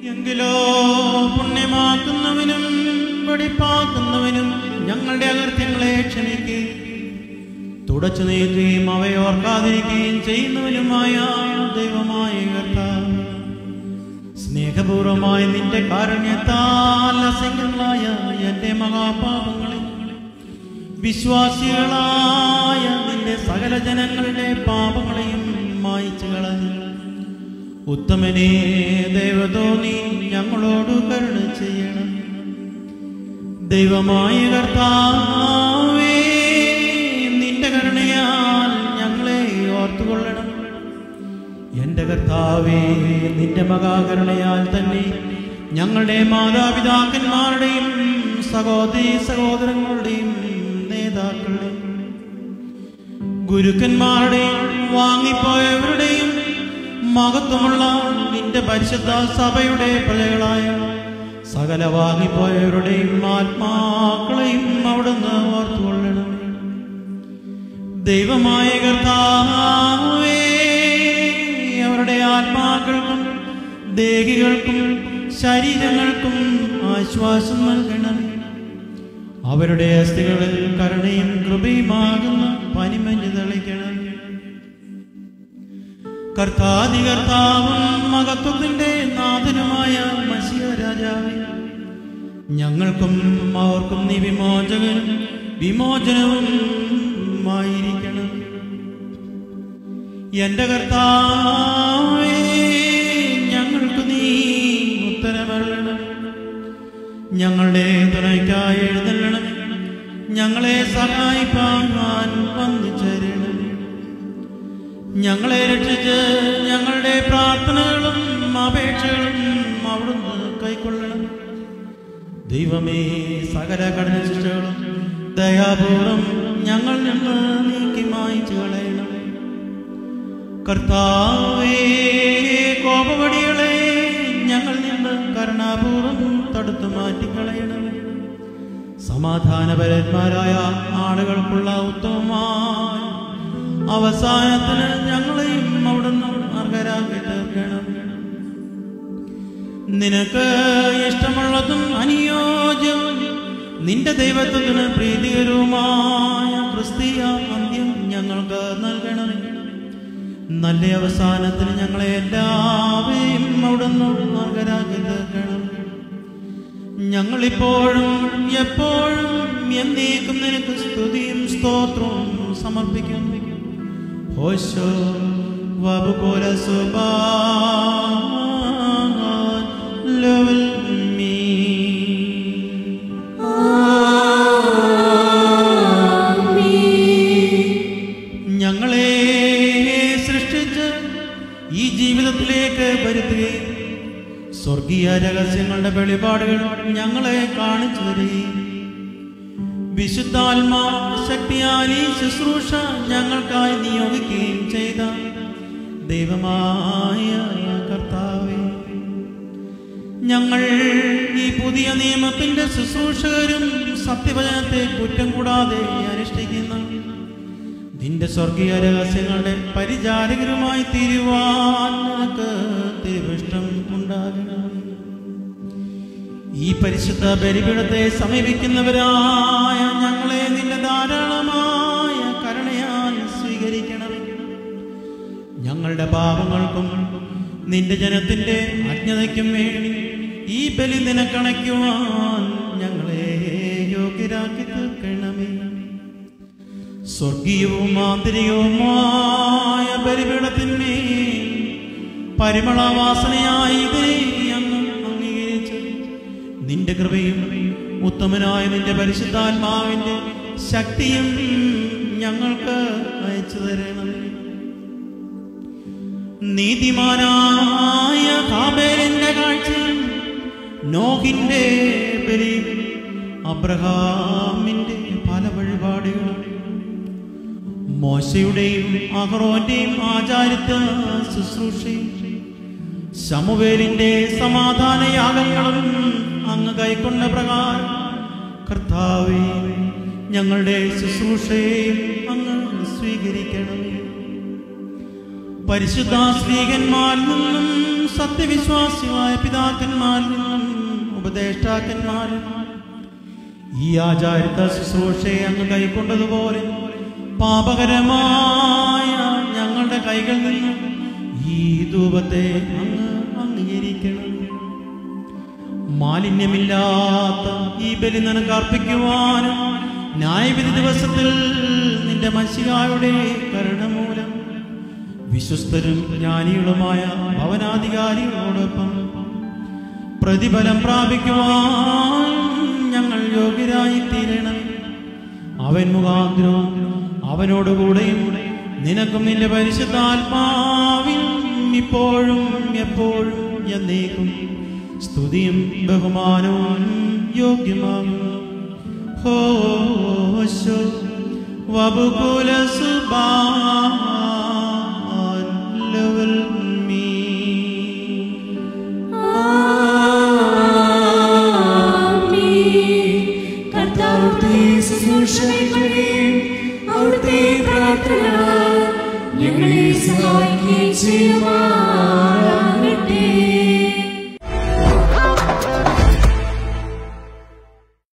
എങ്കിലോ പുണ്യമാക്കുന്നവനും വെടിപ്പാക്കുന്നവനും ഞങ്ങളുടെ അകൃത്യങ്ങളെ ക്ഷമിക്കുകയും തുടച്ചു നീക്കുകയും അവയെ ഓർക്കാതിരിക്കുകയും ചെയ്യുന്നവനുമായ ദൈവമായ കർത്താവ് സ്നേഹപൂർവമായ നിന്റെ കാരുണ്യത്താൽ അസംഖ്യങ്ങളായ എന്റെ മഹാപാപങ്ങളെ വിശ്വാസികളായ നിന്റെ സകല ജനങ്ങളുടെ പാപങ്ങളെയും മായിച്ചു കളഞ്ഞു ഉത്തമനെ ദൈവതോന്നി ഞങ്ങളോട് കരുണ ചെയ്യണം ദൈവമായ കർത്താവേ നിന്റെ കരുണയാൽ ഞങ്ങളെ ഓർത്തുകൊള്ളണം എന്റെ കർത്താവേ നിന്റെ മഹാകരുണയാൽ തന്നെ ഞങ്ങളുടെ മാതാപിതാക്കന്മാരുടെയും സഹോദരി സഹോദരങ്ങളുടെയും നേതാക്കളുടെയും ഗുരുക്കന്മാരുടെയും വാങ്ങിപ്പോയവരുടെയും മഹത്വമുള്ള നിന്റെ പരിശുദ്ധ സഭയുടെ പ്രജകളായ സകല വാങ്ങിപ്പോയവരുടെയും ആത്മാക്കളെയും അവിടുന്ന് ഓർത്തുകൊള്ളണം ദൈവമായ കർത്താവേ അവരുടെ ആത്മാക്കൾക്കും ദേഹികൾക്കും ശരീരങ്ങൾക്കും ആശ്വാസം നൽകണം അവരുടെ അസ്ഥികളിൽ കരുണയും കൃപയുമാകുന്ന പനിമഞ്ഞ് തെളിക്കണം കർത്താതി കർത്താവും മഹത്വത്തിന്റെ നാഥനുമായ മസിയ രാജാവേ ഞങ്ങൾക്കും അവർക്കും നീ വിമോചകനും വിമോചനവും ആയിരിക്കണം എന്റെ കർത്താവേ ഞങ്ങൾക്ക് നീ ഉത്തരമരണം ഞങ്ങളുടെ തുണയ്ക്കായി എഴുന്നള്ളണം ഞങ്ങളെ സഹായിപ്പാൻ വന്നു ചേരണം ഞങ്ങളെ രക്ഷിച്ച് ഞങ്ങളുടെ പ്രാർത്ഥനകളും അപേക്ഷകളും അവിടുന്ന് കൈക്കൊള്ളണം ദൈവമേ സകല കഠിന ശിക്ഷകളും ദയാപൂർവം ഞങ്ങൾ നിന്ന് നീക്കി മായിച്ചു കളയണം കർത്താവേ കോപവടികളെ ഞങ്ങൾ നിന്ന് കരുണാപൂർവം തടുത്തു മാറ്റിക്കളയണം സമാധാനപരന്മാരായ ആളുകൾക്കുള്ള ഉത്തമമായ അവസാനത്തിന് ഞങ്ങളെയും അവിടുന്ന് അർഹരാക്കി തീർക്കണം നിനക്ക് ഇഷ്ടമുള്ളതും അനുയോജ്യവും നിന്റെ ദൈവത്വത്തിന് പ്രീതികരവുമായ ക്രിസ്തീയ അന്ത്യം ഞങ്ങൾക്ക് നൽകണം നല്ല അവസാനത്തിന് ഞങ്ങളെ എല്ലാവരെയും അവിടുന്ന് അർഹരാക്കി തീർക്കണം ഞങ്ങളിപ്പോഴും എപ്പോഴും എന്നേക്കും നിനക്ക് സ്തുതിയും സ്തോത്രവും സമർപ്പിക്കും ഹോശോ വബുകോല സുബാ ലവൽ മീ ഞങ്ങളെ സൃഷ്ടിച്ച് ഈ ജീവിതത്തിലേക്ക് വരുത്തുകയും സ്വർഗീയ രഹസ്യങ്ങളുടെ വെളിപാടുകൾ ഞങ്ങളെ കാണിച്ചു തരികയും വിശുദ്ധാത്മാ ശക്തിയാൽ ഈ ശുശ്രൂഷ ഞങ്ങൾക്കായി നിയോഗിക്കുകയും ചെയ്ത ദൈവമായ കർത്താവേ ഞങ്ങൾ ഈ പുതിയ നിയമത്തിന്റെ ശുശ്രൂഷകരും സത്യവചനത്തെ കുറ്റം കൂടാതെ അനുഷ്ഠിക്കുന്ന നിന്റെ സ്വർഗീയ രഹസ്യങ്ങളുടെ പരിചാരകരുമായി തീരുവാൻ നിനക്ക് തിരുവിഷ്ടം ഉണ്ടാകണം ഈ പരിശുദ്ധ ബലിപീഠത്തെ സമീപിക്കുന്നവരായ ഞങ്ങളെ നിന്റെ ധാരാളമായ കരുണയാൽ സ്വീകരിക്കണം ഞങ്ങളുടെ പാപങ്ങൾക്കും നിന്റെ ജനത്തിന്റെ അജ്ഞതയ്ക്കും വേണ്ടി ഈ ബലി നിനക്കണയ്ക്കുവാൻ ഞങ്ങളെ യോഗ്യരാക്കി തീർക്കണമേ സ്വർഗീയവും ആന്തരികവുമായ ബലിപീഠത്തിന്മേൽ പരിമളവാസനയായി ഇതിനെ അങ്ങ് അംഗീകരിച്ചു നിന്റെ കൃപയും ഉത്തമനായ നിന്റെ പരിശുദ്ധാത്മാവിന്റെ ശക്തിയും ഞങ്ങൾക്ക് അയച്ചു തരണം നീതിമാനായ ഹാബേലിന്റെ കാഴ്ചയും നോഹിന്റെ ബലിയും അബ്രഹാമിന്റെ പല വഴിപാടുകളും മോശയുടെയും അഹ്റോന്റെയും ആചാരിത്വ ശുശ്രൂഷയും ശമുവേലിന്റെ സമാധാന യാഗങ്ങളും അങ്ങ് കൈക്കൊണ്ട പ്രകാരം കർത്താവേ ഞങ്ങളുടെ ശുശ്രൂഷയും അങ്ങ് സ്വീകരിക്കണമേ പരിശുദ്ധ സ്ത്രീകന്മാരിൽ നിന്നും സത്യവിശ്വാസികളായ പിതാക്കന്മാരിൽ നിന്നും ഉപദേഷ്ടാക്കന്മാരിൽ നിന്നും ഈ ആചാരിത ശുശ്രൂഷയെ അങ്ങ് കൈക്കൊണ്ടതുപോലെ പാപകരമായ ഞങ്ങളുടെ കൈകളിൽ നിന്നും ഈ ധൂപത്തെ അങ്ങ് അംഗീകരിക്കണം മാലിന്യമില്ലാത്ത ഈ ബലി നിനക്ക് അർപ്പിക്കുവാനും ന്യായവിധി ദിവസത്തിൽ നിന്റെ മഷികായുടെ കരുണ മൂലം വിശ്വസ്തരും ജ്ഞാനികളുമായ ഭവനാധികാരികളോടൊപ്പം പ്രതിഫലം പ്രാപിക്കുവാൻ ഞങ്ങൾ യോഗ്യരായി തീരണം അവൻ മുഖാന്തരവും അവനോടുകൂടെയും നിനക്കും നിന്റെ പരിശുദ്ധാത്മാവിൽ ഇപ്പോഴും എപ്പോഴും എന്നേക്കും സ്തുതിയും ബഹുമാനവും യോഗ്യമാകും ഹോശോ വബുകുല സുബാൻ മീ കർത്താവിന്റെ ശുശ്രൂഷകളെയും അവിടുത്തെ പ്രാർത്ഥന ഞങ്ങളെ സഹായിക്കുകയും ചെയ്യുവാൻ